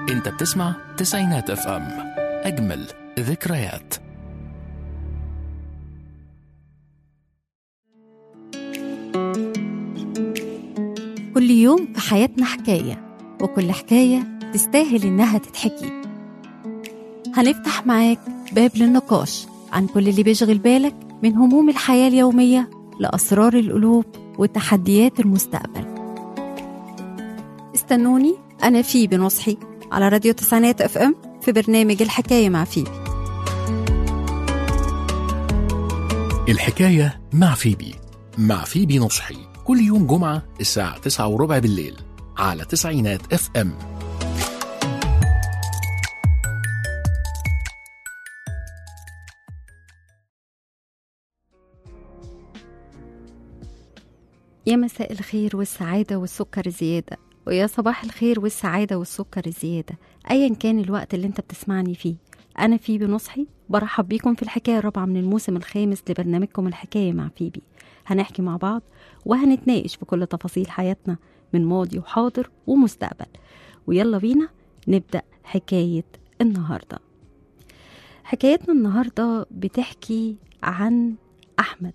انت بتسمع تسعينات اف ام اجمل ذكريات كل يوم في حياتنا حكاية وكل حكاية تستاهل إنها تتحكي هنفتح معاك باب للنقاش عن كل اللي بيشغل بالك من هموم الحياة اليومية لأسرار القلوب وتحديات المستقبل استنوني أنا فيبي نصحي على راديو تسعينات اف ام في برنامج الحكاية مع فيبي الحكاية مع فيبي مع فيبي نصحي كل يوم جمعة الساعة تسعة وربع بالليل على تسعينات اف ام يا مساء الخير والسعادة والسكر الزيادة ويا صباح الخير والسعادة والسكر الزيادة أيا كان الوقت اللي انت بتسمعني فيه أنا فيبي نصحي برحب بيكم في الحكاية الرابعة من الموسم الخامس لبرنامجكم الحكاية مع فيبي هنحكي مع بعض وهنتناقش في كل تفاصيل حياتنا من ماضي وحاضر ومستقبل ويلا بينا نبدأ حكاية النهاردة حكايتنا النهاردة بتحكي عن أحمد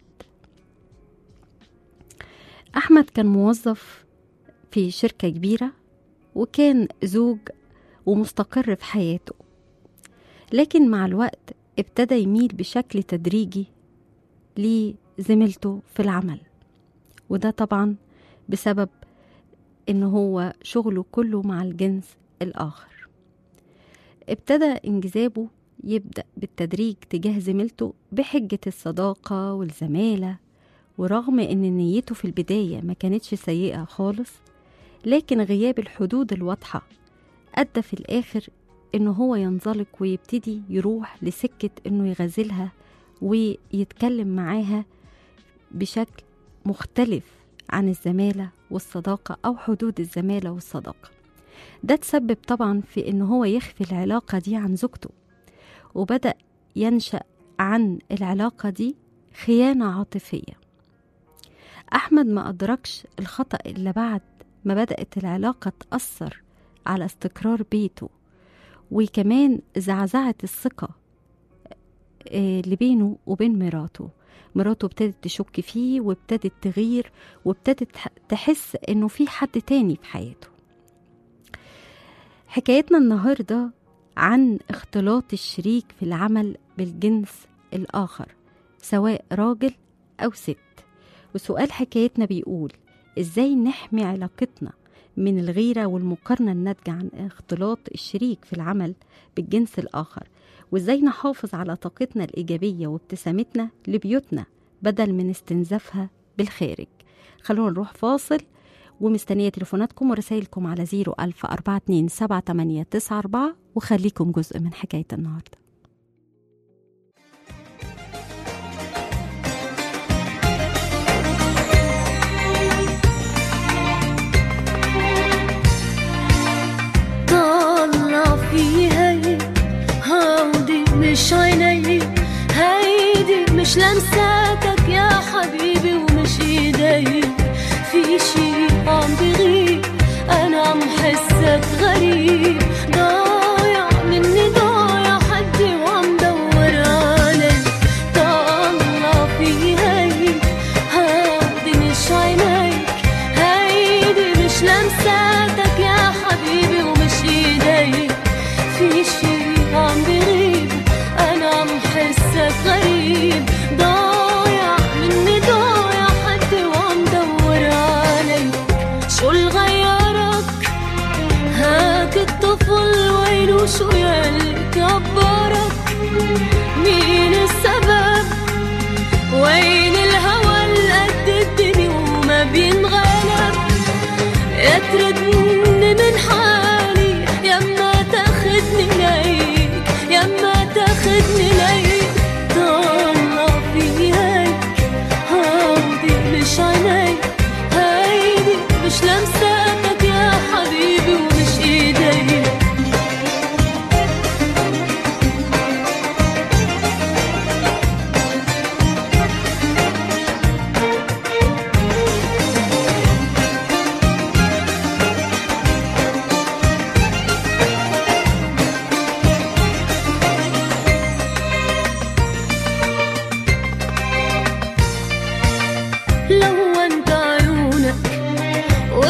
أحمد كان موظف في شركة كبيرة وكان زوج ومستقر في حياته لكن مع الوقت ابتدى يميل بشكل تدريجي لزميلته في العمل وده طبعا بسبب ان هو شغله كله مع الجنس الآخر ابتدى انجذابه يبدأ بالتدريج تجاه زميلته بحجة الصداقة والزمالة ورغم ان نيته في البداية ما كانتش سيئة خالص لكن غياب الحدود الواضحة أدى في الآخر إنه هو ينزلق ويبتدي يروح لسكة إنه يغازلها ويتكلم معاها بشكل مختلف عن الزمالة والصداقة أو حدود الزمالة والصداقة ده تسبب طبعا في إن هو يخفي العلاقة دي عن زوجته وبدأ ينشأ عن العلاقة دي خيانة عاطفية أحمد ما أدركش الخطأ إلا بعد ما بدأت العلاقة تأثر على استقرار بيته وكمان زعزعت الثقة آه، اللي بينه وبين مراته مراته ابتدت تشك فيه وابتدت تغير وابتدت تحس انه في حد تاني في حياته حكايتنا النهاردة عن اختلاط الشريك في العمل بالجنس الآخر سواء راجل أو ست وسؤال حكايتنا بيقول ازاي نحمي علاقتنا من الغيرة والمقارنة الناتجة عن اختلاط الشريك في العمل بالجنس الآخر وازاي نحافظ على طاقتنا الإيجابية وابتسامتنا لبيوتنا بدل من استنزافها بالخارج خلونا نروح فاصل ومستنية تليفوناتكم ورسائلكم على 010427894 وخليكم جزء من حكاية النهارده طلع فيها هودي مش عيني هيدي مش لمساتك يا حبيبي ومش ايدي في شي عم بغيب انا عم حسك غريب ضايع مني ضايع حدي وعم دور عليك طلع فيها هودي مش عينيك هيدي مش لمساتك يا حبيبي ومش ايدي في شي عم بغيب انا عم حسك غريب ضايع مني ضايع حدي وعم دور عليك شو اللي غيرك هاك الطفل وينه شو يلي كبرك مين السبب وين الهوى اللي قد الدنيا وما بينغلب يا تردني من حالي يا ما تاخدني ليك يا ما تاخدني ليك طلع في هيك هودي مش عينيك هيدي مش لمساتك يا حبيبي ومش ايديك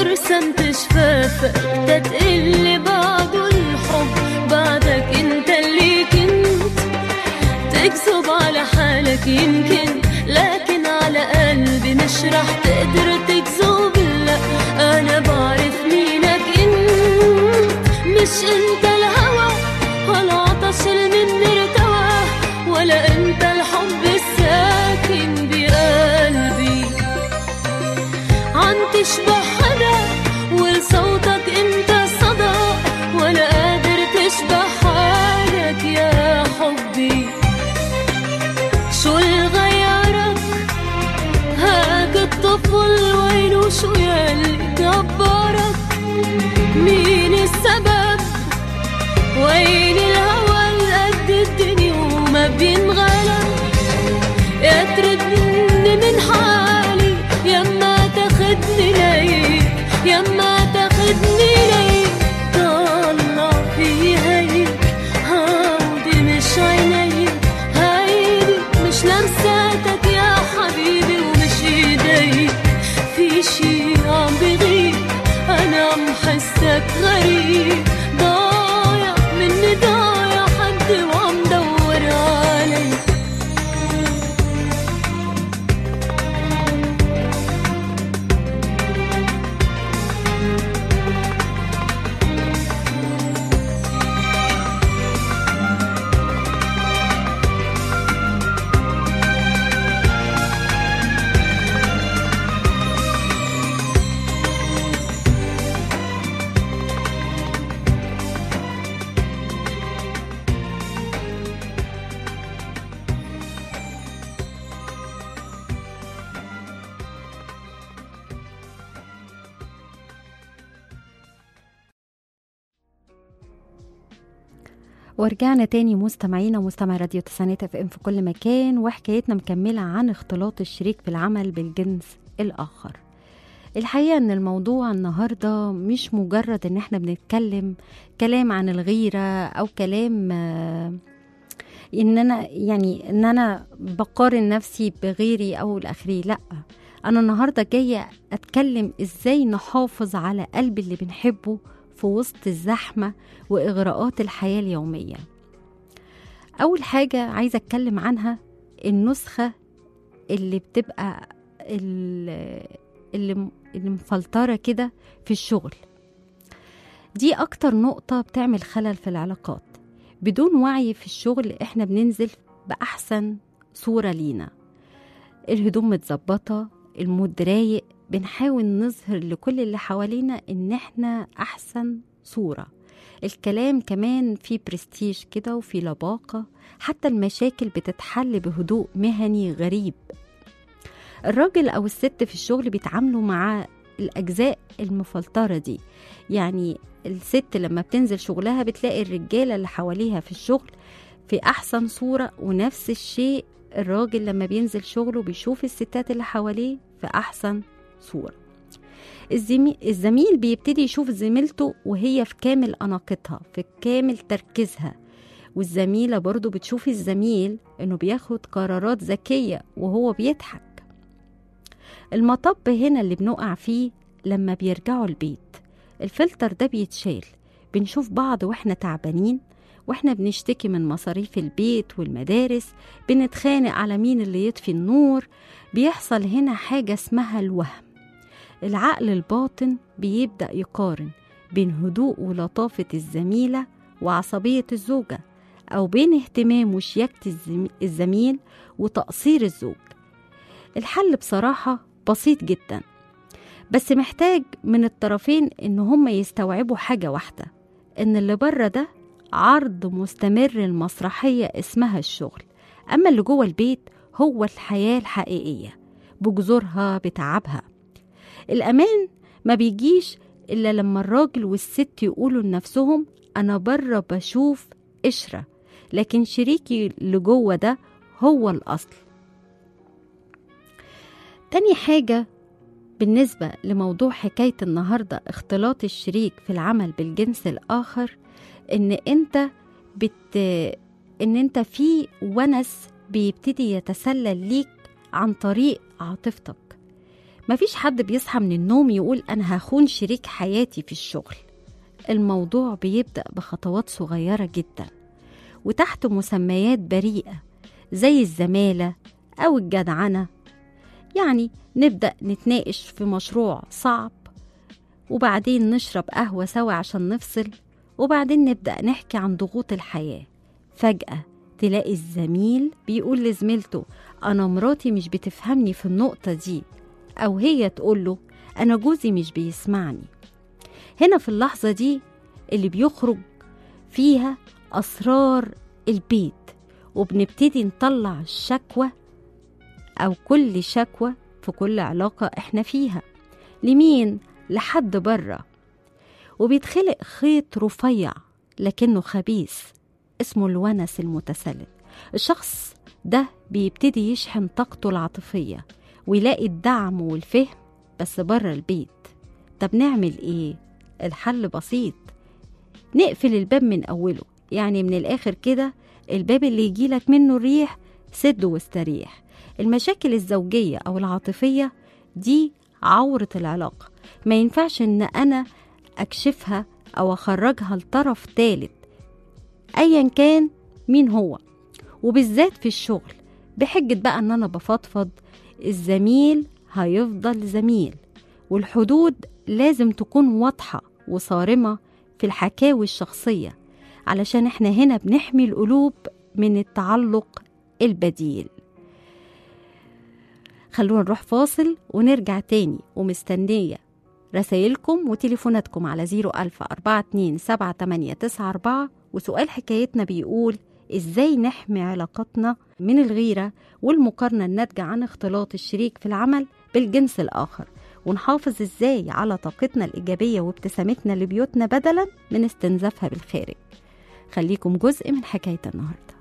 ورسمت شفافك تتقل بعده الحب بعدك انت اللي كنت تكذب على حالك يمكن لكن على قلبي مش رح تقدر تكذب لا انا بعرف مينك انت مش انت الهوى ولا عطش المن ارتوى ولا انت الحب الساكن بقلبي عم تشبه حدا ولصوتك انت صدى ولا قادر تشبه حالك يا حبي شو اللي غيرك هاك الطفل وينه شو يلي كبرك مين السبب وين الهوى قد الدنيا وما بينغلب يا تردني من حالي يما تاخدني ليك يما تاخدني ليك طلع في هيك هودي مش عينيك هيدي مش لمساتك يا حبيبي ومش ايديك في شي عم بغيب انا عم حسك غريب ضايع مني ضايع حد وعم دور عليك ورجعنا تاني مستمعينا ومستمعي راديو تسعينات اف ام في كل مكان وحكايتنا مكملة عن اختلاط الشريك في العمل بالجنس الآخر الحقيقة ان الموضوع النهاردة مش مجرد ان احنا بنتكلم كلام عن الغيرة او كلام آه، ان انا يعني ان انا بقارن نفسي بغيري او الاخرين لا انا النهاردة جاية اتكلم ازاي نحافظ على قلب اللي بنحبه في وسط الزحمة وإغراءات الحياة اليومية أول حاجة عايزة أتكلم عنها النسخة اللي بتبقى ال- اللي اللي مفلترة كده في الشغل دي أكتر نقطة بتعمل خلل في العلاقات بدون وعي في الشغل إحنا بننزل بأحسن صورة لينا الهدوم متظبطة المود رايق بنحاول نظهر لكل اللي حوالينا إن إحنا أحسن صورة الكلام كمان فيه برستيج كده وفيه لباقة حتى المشاكل بتتحل بهدوء مهني غريب الراجل أو الست في الشغل بيتعاملوا مع الأجزاء المفلترة دي يعني الست لما بتنزل شغلها بتلاقي الرجالة اللي حواليها في الشغل في أحسن صورة ونفس الشيء الراجل لما بينزل شغله بيشوف الستات اللي حواليه في أحسن صورة الزميل, الزميل بيبتدي يشوف زميلته وهي في كامل أناقتها في كامل تركيزها والزميلة برضو بتشوف الزميل إنه بياخد قرارات ذكية وهو بيضحك المطب هنا اللي بنقع فيه لما بيرجعوا البيت الفلتر ده بيتشال بنشوف بعض واحنا تعبانين واحنا بنشتكي من مصاريف البيت والمدارس بنتخانق على مين اللي يطفي النور بيحصل هنا حاجة اسمها الوهم العقل الباطن بيبدأ يقارن بين هدوء ولطافة الزميلة وعصبية الزوجة أو بين اهتمام وشياكة الزم- الزميل وتقصير الزوج الحل بصراحة بسيط جدا بس محتاج من الطرفين إن هما يستوعبوا حاجة واحدة إن اللي بره ده عرض مستمر المسرحية اسمها الشغل أما اللي جوه البيت هو الحياة الحقيقية بجذورها بتعبها الأمان ما بيجيش إلا لما الراجل والست يقولوا لنفسهم أنا بره بشوف قشرة لكن شريكي اللي جوه ده هو الأصل تاني حاجة بالنسبة لموضوع حكاية النهاردة اختلاط الشريك في العمل بالجنس الآخر إن أنت بت إن أنت في ونس بيبتدي يتسلل ليك عن طريق عاطفتك مفيش حد بيصحى من النوم يقول أنا هخون شريك حياتي في الشغل الموضوع بيبدأ بخطوات صغيرة جدا وتحت مسميات بريئة زي الزمالة أو الجدعنة يعني نبدأ نتناقش في مشروع صعب وبعدين نشرب قهوة سوا عشان نفصل وبعدين نبدأ نحكي عن ضغوط الحياة فجأة تلاقي الزميل بيقول لزميلته أنا مراتي مش بتفهمني في النقطة دي أو هي تقوله أنا جوزي مش بيسمعني هنا في اللحظة دي اللي بيخرج فيها أسرار البيت وبنبتدي نطلع الشكوى أو كل شكوى في كل علاقة إحنا فيها لمين؟ لحد بره وبيتخلق خيط رفيع لكنه خبيث اسمه الونس المتسلل الشخص ده بيبتدي يشحن طاقته العاطفية ويلاقي الدعم والفهم بس بره البيت طب نعمل ايه؟ الحل بسيط نقفل الباب من أوله يعني من الآخر كده الباب اللي يجيلك منه الريح سده واستريح المشاكل الزوجية أو العاطفية دي عورة العلاقة ما ينفعش إن أنا أكشفها أو أخرجها لطرف تالت أيا كان مين هو وبالذات في الشغل بحجة بقى إن أنا بفضفض الزميل هيفضل زميل والحدود لازم تكون واضحة وصارمة في الحكاوي الشخصية علشان احنا هنا بنحمي القلوب من التعلق البديل خلونا نروح فاصل ونرجع تاني ومستنية رسايلكم وتليفوناتكم على 010427894 وسؤال حكايتنا بيقول ازاي نحمي علاقتنا من الغيرة والمقارنة الناتجة عن اختلاط الشريك في العمل بالجنس الآخر ونحافظ ازاي على طاقتنا الإيجابية وابتسامتنا لبيوتنا بدلا من استنزافها بالخارج خليكم جزء من حكاية النهارده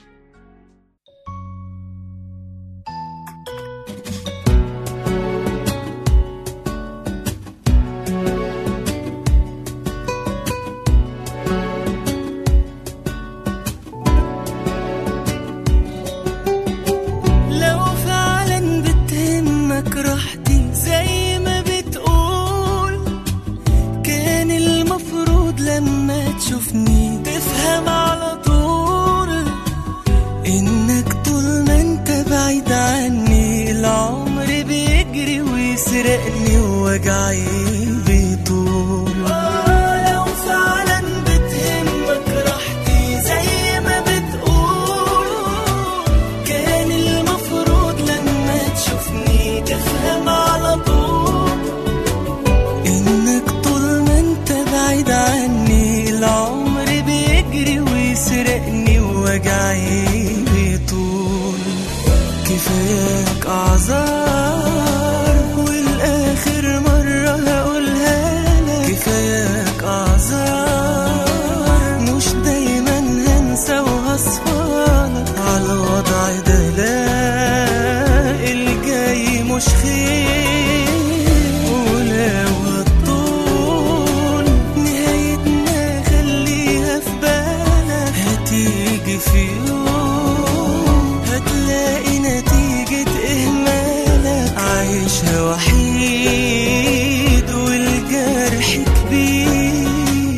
لو فعلا بتهمك راحتي زي ما بتقول كان المفروض لما تشوفني تفهم على طول انك طول ما انت بعيد عني العمر بيجري ويسرقني ووجعي بيطول آه لو فعلا بتهمك راحتي زي ما بتقول كان المفروض لما تشوفني تفهم على طول انك طول ما انت بعيد عني العمر بيجري ويسرقني ووجعي بيطول كفاياك اعذار والاخر مرة هقولها لك كفاياك اعذار مش دايما هنسى وهصفالك على الوضع ده لا الجاي مش خير ولو هتطول نهايتنا خليها في بالك هتيجي في يوم هتلاقي نتيجة إهمالك عايشها وحيد والجرح كبير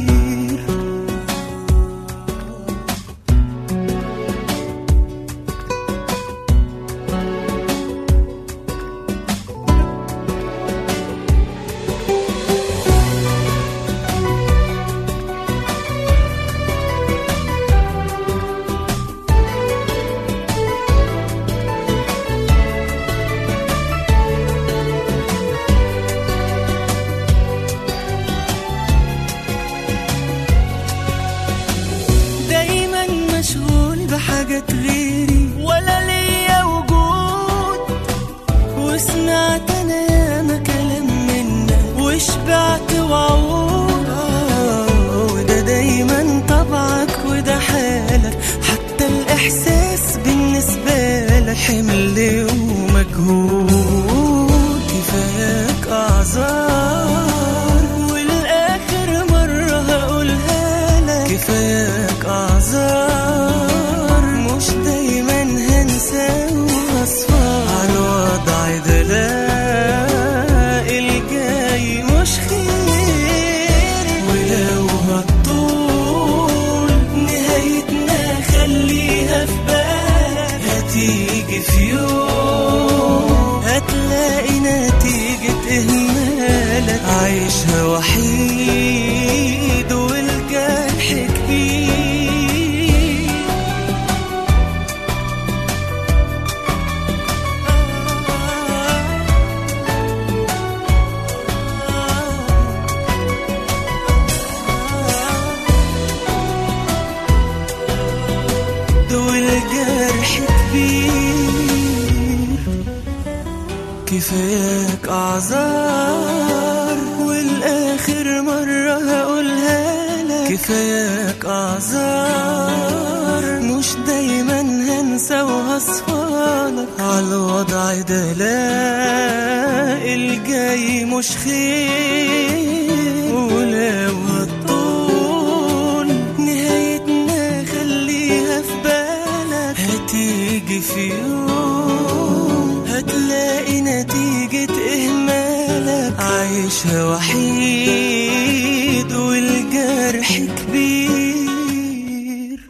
دايما مشغول بحاجات غيري ولا ليا وجود وسمعت انا ياما كلام منك وشبعت وعود آه، وده دايما طبعك وده حالك حتى الاحساس بالنسبه لك حمل ومجهود كفاياك اعذار والاخر مره هقولها لك كفاياك اعذار مش دايما هنسى واصفى على الوضع ده لا عايشها وحيد والجرح كبير والجرح كبير كفاياك أعذار والآخر مرة هقولها لك كفاياك أعذار مش دايما هنسى وهصفالك عالوضع ده لا الجاي مش خير ولو هتطول نهايتنا خليها في بالك هتيجي في يوم هتلاقي نتيجة إهمالك عايشها وحيد والجرح كبير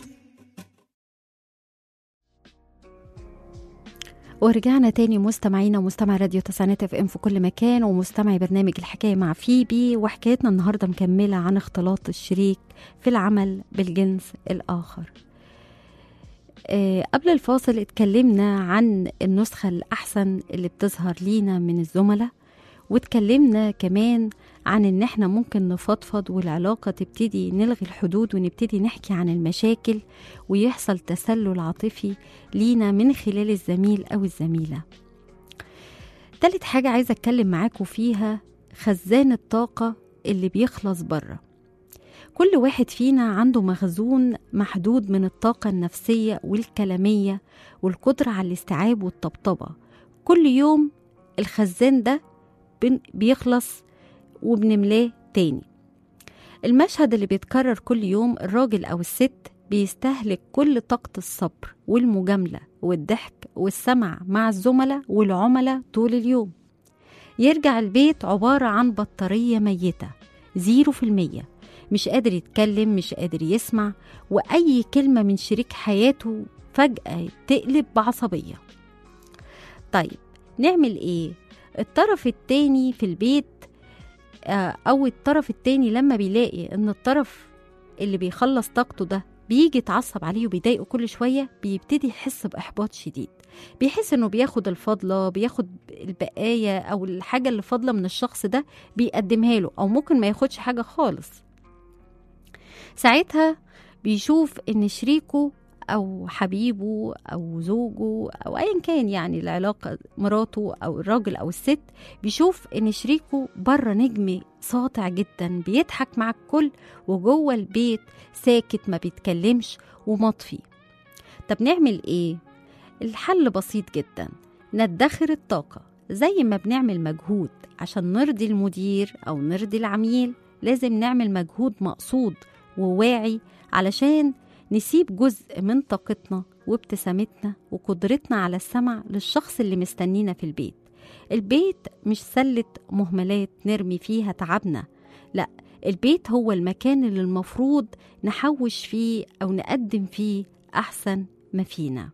ورجعنا تاني مستمعينا ومستمع راديو تسعينات اف ام في كل مكان ومستمعي برنامج الحكايه مع فيبي وحكايتنا النهارده مكمله عن اختلاط الشريك في العمل بالجنس الاخر. آه قبل الفاصل اتكلمنا عن النسخه الاحسن اللي بتظهر لينا من الزملاء واتكلمنا كمان عن ان احنا ممكن نفضفض والعلاقه تبتدي نلغي الحدود ونبتدي نحكي عن المشاكل ويحصل تسلل عاطفي لينا من خلال الزميل أو الزميلة تالت حاجة عايزة أتكلم معاكم فيها خزان الطاقة اللي بيخلص بره كل واحد فينا عنده مخزون محدود من الطاقة النفسية والكلامية والقدرة على الاستيعاب والطبطبة كل يوم الخزان ده بن- بيخلص وبنملاه تاني المشهد اللي بيتكرر كل يوم الراجل أو الست بيستهلك كل طاقة الصبر والمجاملة والضحك والسمع مع الزملاء والعملاء طول اليوم يرجع البيت عبارة عن بطارية ميتة زيرو في المية مش قادر يتكلم مش قادر يسمع وأي كلمة من شريك حياته فجأة تقلب بعصبية طيب نعمل ايه الطرف التاني في البيت آه، او الطرف التاني لما بيلاقي ان الطرف اللي بيخلص طاقته ده بيجي يتعصب عليه وبيضايقه كل شويه بيبتدي يحس باحباط شديد بيحس انه بياخد الفضله بياخد البقايا او الحاجه اللي فاضله من الشخص ده بيقدمها له او ممكن ما ياخدش حاجه خالص ساعتها بيشوف ان شريكه او حبيبه او زوجه او ايا كان يعني العلاقه مراته او الراجل او الست بيشوف ان شريكه بره نجم ساطع جدا بيضحك مع الكل وجوه البيت ساكت ما بيتكلمش ومطفي طب نعمل ايه الحل بسيط جدا ندخر الطاقة زي ما بنعمل مجهود عشان نرضي المدير أو نرضي العميل لازم نعمل مجهود مقصود وواعي علشان نسيب جزء من طاقتنا وابتسامتنا وقدرتنا على السمع للشخص اللي مستنينا في البيت البيت مش سلة مهملات نرمي فيها تعبنا لا البيت هو المكان اللي المفروض نحوش فيه أو نقدم فيه أحسن ما فينا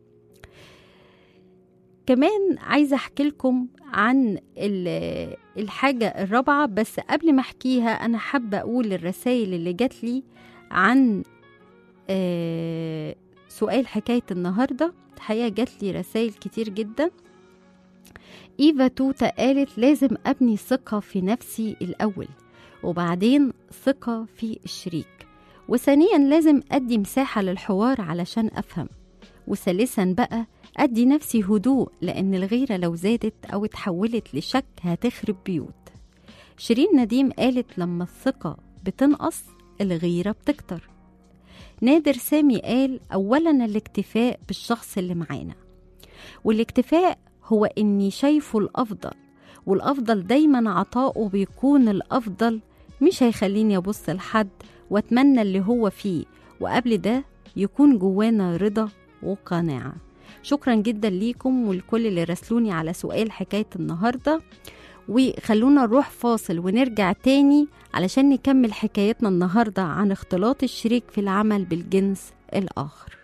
كمان عايزة أحكي لكم عن ال- الحاجة الرابعة بس قبل ما أحكيها أنا حابة أقول الرسائل اللي جات لي عن آه، سؤال حكاية النهاردة الحقيقة جات لي رسائل كتير جدا إيفا توتا قالت لازم أبني ثقة في نفسي الأول وبعدين ثقة في الشريك وثانيا لازم أدي مساحة للحوار علشان أفهم وثالثا بقى أدي نفسي هدوء لأن الغيرة لو زادت أو اتحولت لشك هتخرب بيوت شيرين نديم قالت لما الثقة بتنقص الغيرة بتكتر نادر سامي قال أولا الاكتفاء بالشخص اللي معانا والاكتفاء هو إني شايفه الأفضل والأفضل دايما عطاؤه بيكون الأفضل مش هيخليني أبص لحد وأتمنى اللي هو فيه وقبل ده يكون جوانا رضا وقناعة شكرا جدا ليكم والكل اللي راسلوني على سؤال حكاية النهاردة وخلونا نروح فاصل ونرجع تاني علشان نكمل حكايتنا النهاردة عن اختلاط الشريك في العمل بالجنس الآخر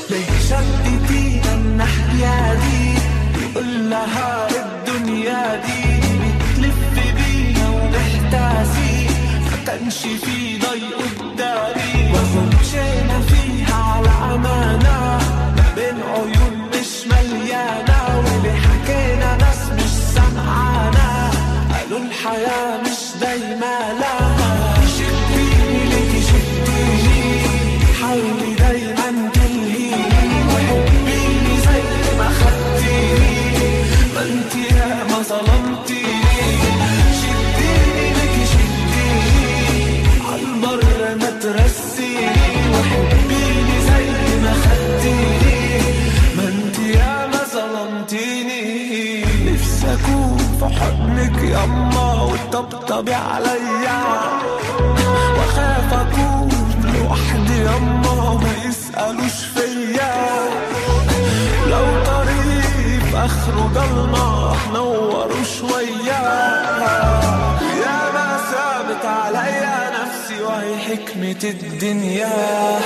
ليه شدتينا الناحية دي يقول لها الدنيا دي بتلف بينا ونحتاسي ما كانش في ضي قدامي ومشينا فيها على أمانة ما بين عيون مش مليانة واللي حكينا ناس مش سمعانا قالوا الحياة مش دايما لها شديني ليكي شديني حاولي دايما تلهيني وحبيني زي ما خدتيني ما انت يا ما ظلمتيني شديني ليكي شديني عالبر ما ترسيني وحبيني زي ما خدتيني ما انت يا ما ظلمتيني نفسي اكون في حضنك يما وتطبطبي عليا واخاف اكون لوحدي يما ما يسألوش فيا لو طريق في اخره ضلمة نوروا شوية يا ما ثابت عليا نفسي وهي حكمة الدنيا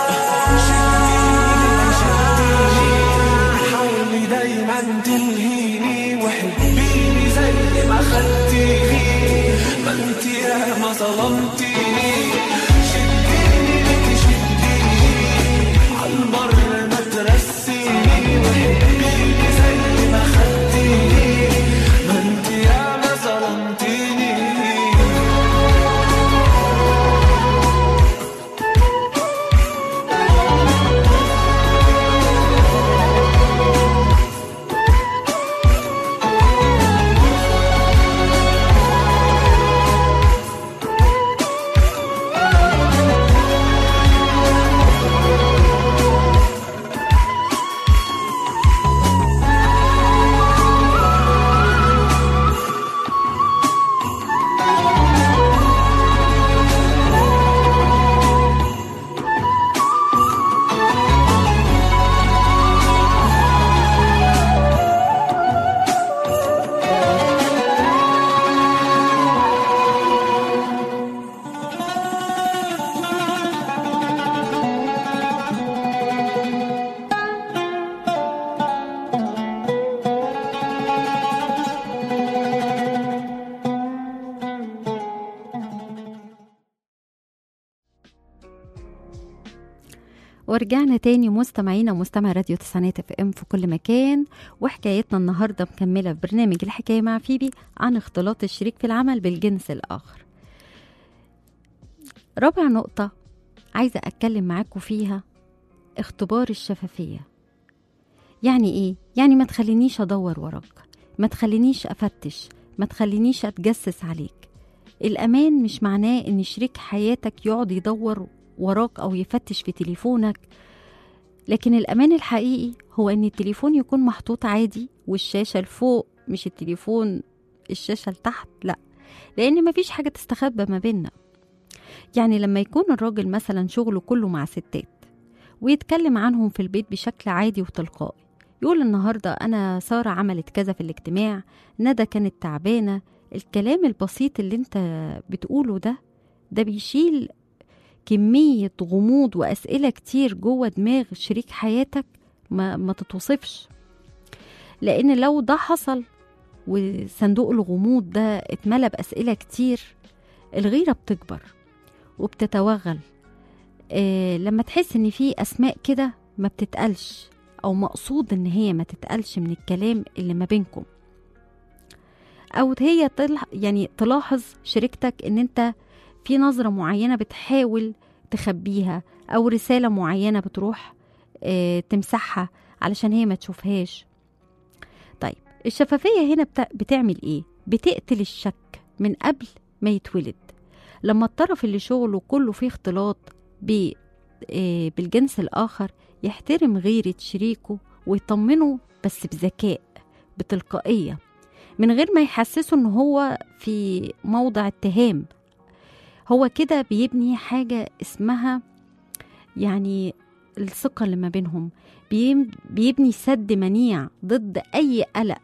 شديني شديني حاولي دايما تلهيني وحبيني زي ما خدتيني ما انت يا ما ظلمتيني شديني لك شديني عالبر ما ترسيني وحبيني زي ما خدتيني ما انت يا ما ظلمتيني ورجعنا تاني مستمعينا ومستمع راديو تسعينات اف ام في كل مكان وحكايتنا النهارده مكمله في برنامج الحكايه مع فيبي عن اختلاط الشريك في العمل بالجنس الاخر. رابع نقطه عايزه اتكلم معاكم فيها اختبار الشفافيه. يعني ايه؟ يعني ما تخلينيش ادور وراك، ما تخلينيش افتش، ما تخلينيش اتجسس عليك. الامان مش معناه ان شريك حياتك يقعد يدور وراك او يفتش في تليفونك لكن الامان الحقيقي هو ان التليفون يكون محطوط عادي والشاشه لفوق مش التليفون الشاشه لتحت لا لان مفيش حاجه تستخبى ما بيننا يعني لما يكون الراجل مثلا شغله كله مع ستات ويتكلم عنهم في البيت بشكل عادي وتلقائي يقول النهارده انا ساره عملت كذا في الاجتماع ندى كانت تعبانه الكلام البسيط اللي انت بتقوله ده ده بيشيل كمية غموض وأسئلة كتير جوه دماغ شريك حياتك ما, ما تتوصفش لأن لو ده حصل وصندوق الغموض ده اتملى بأسئلة كتير الغيرة بتكبر وبتتوغل آه لما تحس ان في اسماء كده ما بتتقالش او مقصود ان هي ما تتقالش من الكلام اللي ما بينكم او هي تلح يعني تلاحظ شريكتك ان انت في نظرة معينة بتحاول تخبيها أو رسالة معينة بتروح آه، تمسحها علشان هي ما تشوفهاش طيب الشفافية هنا بتا- بتعمل إيه؟ بتقتل الشك من قبل ما يتولد لما الطرف اللي شغله كله فيه اختلاط ب- آه، بالجنس الآخر يحترم غيرة شريكه ويطمنه بس بذكاء بتلقائية من غير ما يحسسه ان هو في موضع اتهام هو كده بيبني حاجة اسمها يعني الثقة اللي ما بينهم بيم- بيبني سد منيع ضد أي قلق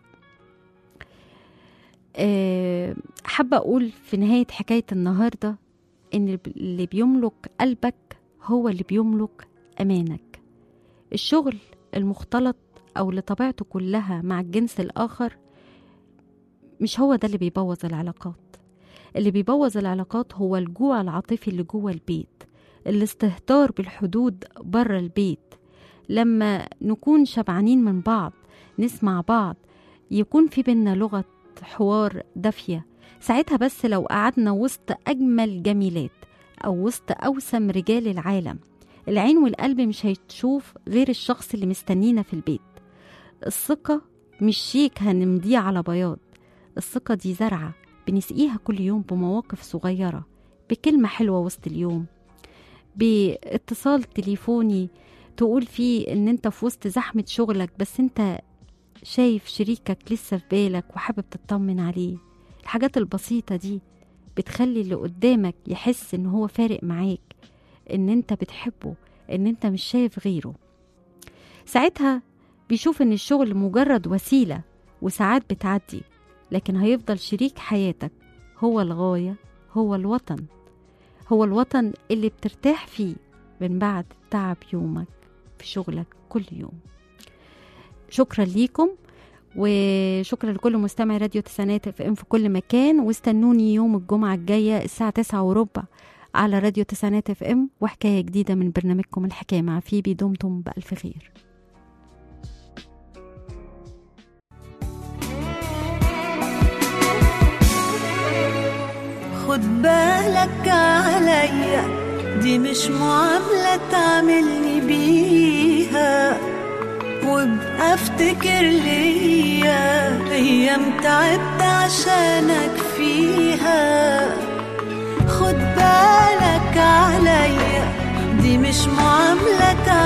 آه، حابة أقول في نهاية حكاية النهاردة إن اللي بيملك قلبك هو اللي بيملك أمانك الشغل المختلط أو اللي طبيعته كلها مع الجنس الآخر مش هو ده اللي بيبوظ العلاقات اللي بيبوظ العلاقات هو الجوع العاطفي اللي جوه البيت الاستهتار بالحدود بره البيت لما نكون شبعانين من بعض نسمع بعض يكون في بينا لغة حوار دافية ساعتها بس لو قعدنا وسط أجمل جميلات أو وسط أوسم رجال العالم العين والقلب مش هيتشوف غير الشخص اللي مستنينا في البيت الثقة مش شيك هنمضيه على بياض الثقة دي زرعة بنسقيها كل يوم بمواقف صغيرة بكلمة حلوة وسط اليوم باتصال تليفوني تقول فيه ان انت في وسط زحمة شغلك بس انت شايف شريكك لسه في بالك وحابب تطمن عليه الحاجات البسيطة دي بتخلي اللي قدامك يحس ان هو فارق معاك ان انت بتحبه ان انت مش شايف غيره ساعتها بيشوف ان الشغل مجرد وسيلة وساعات بتعدي لكن هيفضل شريك حياتك هو الغاية هو الوطن هو الوطن اللي بترتاح فيه من بعد تعب يومك في شغلك كل يوم شكرا ليكم وشكرا لكل مستمع راديو تسعينات اف ام في كل مكان واستنوني يوم الجمعة الجاية الساعة تسعة وربع على راديو تسعينات اف ام وحكاية جديدة من برنامجكم الحكاية مع فيبي دمتم بألف خير خد بالك عليا دي مش معاملة تعملني بيها وابقى افتكر ليا ايام تعبت عشانك فيها خد بالك عليا دي مش معاملة تعملني